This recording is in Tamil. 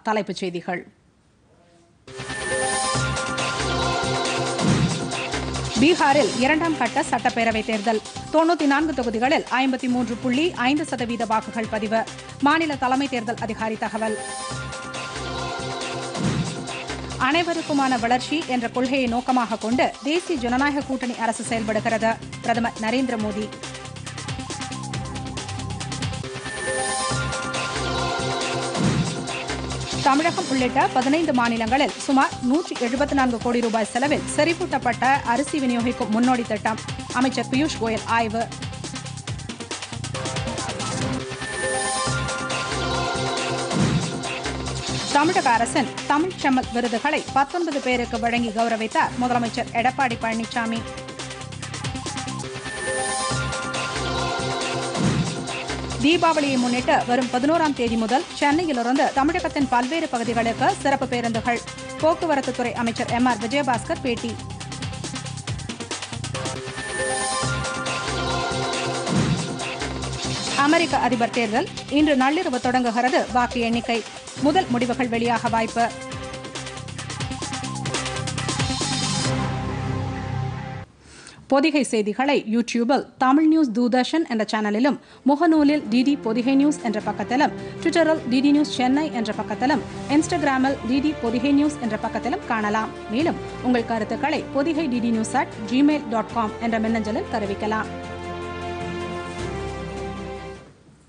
தலைப்புச் செய்திகள் பீகாரில் இரண்டாம் கட்ட சட்டப்பேரவைத் தேர்தல் தொண்ணூத்தி நான்கு தொகுதிகளில் ஐம்பத்தி மூன்று புள்ளி ஐந்து சதவீத வாக்குகள் பதிவு மாநில தலைமை தேர்தல் அதிகாரி தகவல் அனைவருக்குமான வளர்ச்சி என்ற கொள்கையை நோக்கமாக கொண்டு தேசிய ஜனநாயக கூட்டணி அரசு செயல்படுகிறது பிரதமர் நரேந்திர மோடி தமிழகம் உள்ளிட்ட பதினைந்து மாநிலங்களில் சுமார் நூற்றி எழுபத்தி நான்கு கோடி ரூபாய் செலவில் செறிவூட்டப்பட்ட அரிசி விநியோகிக்கும் முன்னோடி திட்டம் அமைச்சர் பியூஷ் கோயல் ஆய்வு தமிழக அரசின் தமிழ் செம்மல் விருதுகளை பத்தொன்பது பேருக்கு வழங்கி கௌரவித்தார் முதலமைச்சர் எடப்பாடி பழனிசாமி தீபாவளியை முன்னிட்டு வரும் பதினோராம் தேதி முதல் சென்னையிலிருந்து தமிழகத்தின் பல்வேறு பகுதிகளுக்கு சிறப்பு பேருந்துகள் போக்குவரத்துத்துறை அமைச்சர் எம் ஆர் விஜயபாஸ்கர் பேட்டி அமெரிக்க அதிபர் தேர்தல் இன்று நள்ளிரவு தொடங்குகிறது வாக்கு எண்ணிக்கை முதல் முடிவுகள் வெளியாக வாய்ப்பு பொதிகை செய்திகளை யூடியூபில் தமிழ் நியூஸ் தூர்தர்ஷன் என்ற சேனலிலும் முகநூலில் டிடி பொதிகை நியூஸ் என்ற பக்கத்திலும் ட்விட்டரில் டிடி நியூஸ் சென்னை என்ற பக்கத்திலும் இன்ஸ்டாகிராமில் டிடி பொதிகை நியூஸ் என்ற பக்கத்திலும் காணலாம் மேலும் உங்கள் கருத்துக்களை Podhigai DD news at Gmail dot com என்ற மின்னஞ்சலில் தெரிவிக்கலாம்